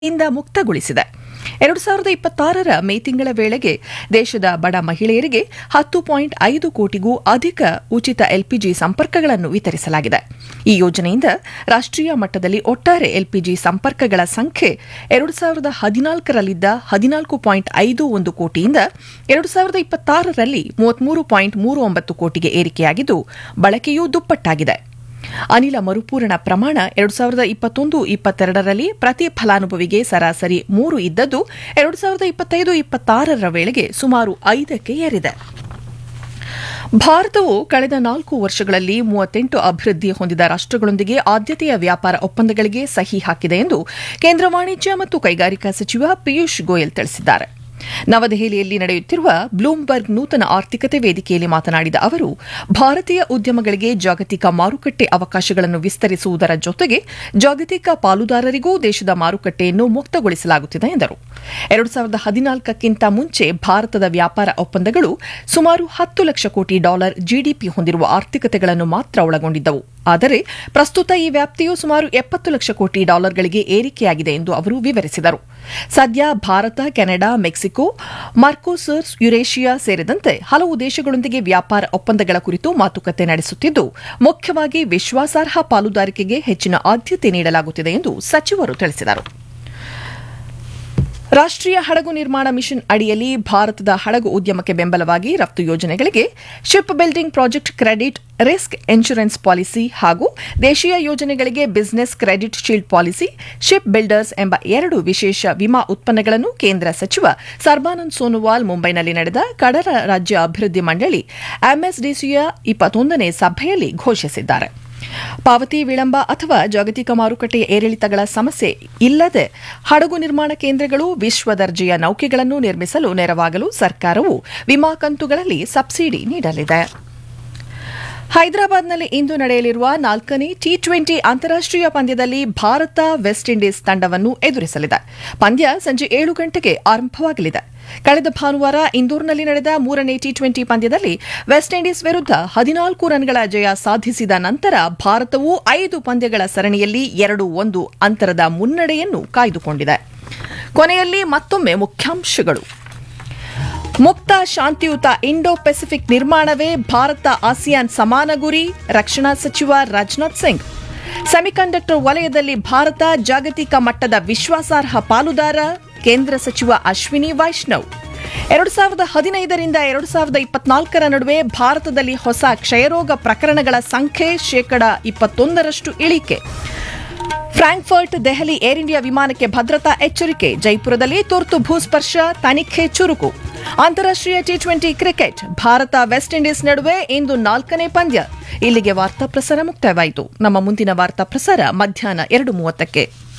ಇಂದ ಮುಕ್ತಗೊಳಿಸಿದೆ ಎರಡು ಸಾವಿರದ ಇಪ್ಪತ್ತಾರರ ಮೇ ತಿಂಗಳ ವೇಳೆಗೆ ದೇಶದ ಬಡ ಮಹಿಳೆಯರಿಗೆ ಹತ್ತು ಪಾಯಿಂಟ್ ಐದು ಕೋಟಿಗೂ ಅಧಿಕ ಉಚಿತ ಎಲ್ಪಿಜಿ ಸಂಪರ್ಕಗಳನ್ನು ವಿತರಿಸಲಾಗಿದೆ ಈ ಯೋಜನೆಯಿಂದ ರಾಷ್ಟ್ರೀಯ ಮಟ್ಟದಲ್ಲಿ ಒಟ್ಟಾರೆ ಎಲ್ಪಿಜಿ ಸಂಪರ್ಕಗಳ ಸಂಖ್ಯೆ ಎರಡು ಸಾವಿರದ ಹದಿನಾಲ್ಕರಲ್ಲಿದ್ದ ಹದಿನಾಲ್ಕು ಪಾಯಿಂಟ್ ಐದು ಒಂದು ಕೋಟಿಯಿಂದ ಎರಡು ಸಾವಿರದ ಇಪ್ಪತ್ತಾರರಲ್ಲಿ ಮೂವತ್ಮೂರು ಪಾಯಿಂಟ್ ಮೂರು ಒಂಬತ್ತು ಕೋಟಿಗೆ ಏರಿಕೆಯಾಗಿದ್ದು ಬಳಕೆಯೂ ದುಪ್ಪಟ್ಟಾಗಿದೆ ಅನಿಲ ಮರುಪೂರಣ ಪ್ರಮಾಣ ಎರಡು ಸಾವಿರದ ಇಪ್ಪತ್ತೊಂದು ಇಪ್ಪತ್ತೆರಡರಲ್ಲಿ ಪ್ರತಿ ಫಲಾನುಭವಿಗೆ ಸರಾಸರಿ ಮೂರು ಇದ್ದದ್ದು ಎರಡು ಸಾವಿರದ ಇಪ್ಪತ್ತೈದು ಇಪ್ಪತ್ತಾರರ ವೇಳೆಗೆ ಸುಮಾರು ಐದಕ್ಕೆ ಏರಿದೆ ಭಾರತವು ಕಳೆದ ನಾಲ್ಕು ವರ್ಷಗಳಲ್ಲಿ ಮೂವತ್ತೆಂಟು ಅಭಿವೃದ್ಧಿ ಹೊಂದಿದ ರಾಷ್ಟಗಳೊಂದಿಗೆ ಆದ್ಯತೆಯ ವ್ಯಾಪಾರ ಒಪ್ಪಂದಗಳಿಗೆ ಸಹಿ ಹಾಕಿದೆ ಎಂದು ಕೇಂದ್ರ ವಾಣಿಜ್ಯ ಮತ್ತು ಕೈಗಾರಿಕಾ ಸಚಿವ ಪಿಯೂಷ್ ಗೋಯಲ್ ತಿಳಿಸಿದ್ದಾರೆ ನವದೆಹಲಿಯಲ್ಲಿ ನಡೆಯುತ್ತಿರುವ ಬ್ಲೂಮ್ಬರ್ಗ್ ನೂತನ ಆರ್ಥಿಕತೆ ವೇದಿಕೆಯಲ್ಲಿ ಮಾತನಾಡಿದ ಅವರು ಭಾರತೀಯ ಉದ್ಯಮಗಳಿಗೆ ಜಾಗತಿಕ ಮಾರುಕಟ್ಟೆ ಅವಕಾಶಗಳನ್ನು ವಿಸ್ತರಿಸುವುದರ ಜೊತೆಗೆ ಜಾಗತಿಕ ಪಾಲುದಾರರಿಗೂ ದೇಶದ ಮಾರುಕಟ್ಟೆಯನ್ನು ಮುಕ್ತಗೊಳಿಸಲಾಗುತ್ತಿದೆ ಎಂದರು ಎರಡು ಸಾವಿರದ ಹದಿನಾಲ್ಕಕ್ಕಿಂತ ಮುಂಚೆ ಭಾರತದ ವ್ಯಾಪಾರ ಒಪ್ಪಂದಗಳು ಸುಮಾರು ಹತ್ತು ಲಕ್ಷ ಕೋಟಿ ಡಾಲರ್ ಜಿಡಿಪಿ ಹೊಂದಿರುವ ಆರ್ಥಿಕತೆಗಳನ್ನು ಮಾತ್ರ ಒಳಗೊಂಡಿದ್ದವು ಆದರೆ ಪ್ರಸ್ತುತ ಈ ವ್ಯಾಪ್ತಿಯು ಸುಮಾರು ಎಪ್ಪತ್ತು ಲಕ್ಷ ಕೋಟಿ ಡಾಲರ್ಗಳಿಗೆ ಏರಿಕೆಯಾಗಿದೆ ಎಂದು ಅವರು ವಿವರಿಸಿದರು ಸದ್ಯ ಭಾರತ ಕೆನಡಾ ಮೆಕ್ಸಿಕೋ ಮಾರ್ಕೋಸರ್ಸ್ ಯುರೇಷಿಯಾ ಸೇರಿದಂತೆ ಹಲವು ದೇಶಗಳೊಂದಿಗೆ ವ್ಯಾಪಾರ ಒಪ್ಪಂದಗಳ ಕುರಿತು ಮಾತುಕತೆ ನಡೆಸುತ್ತಿದ್ದು ಮುಖ್ಯವಾಗಿ ವಿಶ್ವಾಸಾರ್ಹ ಪಾಲುದಾರಿಕೆಗೆ ಹೆಚ್ಚಿನ ಆದ್ಯತೆ ನೀಡಲಾಗುತ್ತಿದೆ ಎಂದು ಸಚಿವರು ತಿಳಿಸಿದರು ರಾಷ್ಟ್ರೀಯ ಹಡಗು ನಿರ್ಮಾಣ ಮಿಷನ್ ಅಡಿಯಲ್ಲಿ ಭಾರತದ ಹಡಗು ಉದ್ಯಮಕ್ಕೆ ಬೆಂಬಲವಾಗಿ ರಫ್ತು ಯೋಜನೆಗಳಿಗೆ ship building project credit risk insurance policy ಹಾಗೂ ದೇಶೀಯ ಯೋಜನೆಗಳಿಗೆ business credit shield policy ship builders ಎಂಬ ಎರಡು ವಿಶೇಷ ವಿಮಾ ಉತ್ಪನ್ನಗಳನ್ನು ಕೇಂದ್ರ ಸಚಿವ ಸರ್ಬಾನಂದ್ ಸೋನೋವಾಲ್ ಮುಂಬೈನಲ್ಲಿ ನಡೆದ ಕಡಲ ರಾಜ್ಯ ಅಭಿವೃದ್ಧಿ ಮಂಡಳಿ ಎಂಎಸ್ಡಿಸಿಯ ಇಪ್ಪತ್ತೊಂದನೇ ಸಭೆಯಲ್ಲಿ ಘೋಷಿಸಿದ್ದಾರೆ ಪಾವತಿ ವಿಳಂಬ ಅಥವಾ ಜಾಗತಿಕ ಮಾರುಕಟ್ಟೆಯ ಏರಿಳಿತಗಳ ಸಮಸ್ಯೆ ಇಲ್ಲದೆ ಹಡಗು ನಿರ್ಮಾಣ ಕೇಂದ್ರಗಳು ವಿಶ್ವ ದರ್ಜೆಯ ನೌಕೆಗಳನ್ನು ನಿರ್ಮಿಸಲು ನೆರವಾಗಲು ಸರ್ಕಾರವು ವಿಮಾ ಕಂತುಗಳಲ್ಲಿ ಸಬ್ಸಿಡಿ ನೀಡಲಿದೆ ಹೈದರಾಬಾದ್ನಲ್ಲಿ ಇಂದು ನಡೆಯಲಿರುವ ನಾಲ್ಕನೇ ಟಿ ಟ್ವೆಂಟಿ ಅಂತಾರಾಷ್ಟೀಯ ಪಂದ್ಯದಲ್ಲಿ ಭಾರತ ವೆಸ್ಟ್ ಇಂಡೀಸ್ ತಂಡವನ್ನು ಎದುರಿಸಲಿದೆ ಪಂದ್ಯ ಸಂಜೆ ಏಳು ಗಂಟೆಗೆ ಆರಂಭವಾಗಲಿದೆ ಕಳೆದ ಭಾನುವಾರ ಇಂದೋರ್ನಲ್ಲಿ ನಡೆದ ಮೂರನೇ ಟಿ ಟ್ವೆಂಟಿ ಪಂದ್ಯದಲ್ಲಿ ವೆಸ್ಟ್ ಇಂಡೀಸ್ ವಿರುದ್ಧ ಹದಿನಾಲ್ಕು ರನ್ಗಳ ಜಯ ಸಾಧಿಸಿದ ನಂತರ ಭಾರತವು ಐದು ಪಂದ್ಯಗಳ ಸರಣಿಯಲ್ಲಿ ಎರಡು ಒಂದು ಅಂತರದ ಮುನ್ನಡೆಯನ್ನು ಕಾಯ್ದುಕೊಂಡಿದೆ ಕೊನೆಯಲ್ಲಿ ಮತ್ತೊಮ್ಮೆ ಮುಖ್ಯಾಂಶಗಳು ಮುಕ್ತ ಶಾಂತಿಯುತ ಇಂಡೋ ಪೆಸಿಫಿಕ್ ನಿರ್ಮಾಣವೇ ಭಾರತ ಆಸಿಯಾನ್ ಸಮಾನ ಗುರಿ ರಕ್ಷಣಾ ಸಚಿವ ರಾಜನಾಥ್ ಸಿಂಗ್ ಸೆಮಿಕಂಡಕ್ಟರ್ ವಲಯದಲ್ಲಿ ಭಾರತ ಜಾಗತಿಕ ಮಟ್ಟದ ವಿಶ್ವಾಸಾರ್ಹ ಪಾಲುದಾರ ಕೇಂದ್ರ ಸಚಿವ ಅಶ್ವಿನಿ ವೈಷ್ಣವ್ ಎರಡು ಸಾವಿರದ ಹದಿನೈದರಿಂದ ಎರಡು ಸಾವಿರದ ಇಪ್ಪತ್ನಾಲ್ಕರ ನಡುವೆ ಭಾರತದಲ್ಲಿ ಹೊಸ ಕ್ಷಯರೋಗ ಪ್ರಕರಣಗಳ ಸಂಖ್ಯೆ ಶೇಕಡ ಇಪ್ಪತ್ತೊಂದರಷ್ಟು ಇಳಿಕೆ ಫ್ರಾಂಕ್ಫರ್ಟ್ ದೆಹಲಿ ಏರ್ ಇಂಡಿಯಾ ವಿಮಾನಕ್ಕೆ ಭದ್ರತಾ ಎಚ್ಚರಿಕೆ ಜೈಪುರದಲ್ಲಿ ತುರ್ತು ಭೂಸ್ಪರ್ಶ ತನಿಖೆ ಚುರುಕು ಅಂತಾರಾಷ್ಟೀಯ T twenty cricket Bharat West Indies ನಡುವೆ ಇಂದು ನಾಲ್ಕನೇ ಪಂದ್ಯ ಇಲ್ಲಿಗೆ ವಾರ್ತಾ ಪ್ರಸಾರ ಮುಕ್ತಾಯವಾಯಿತು ನಮ್ಮ ಮುಂದಿನ ವಾರ್ತಾ ಪ್ರಸಾರ ಮಧ್ಯಾಹ್ನ ಎರಡು ಮೂವತ್ತಕ್ಕೆ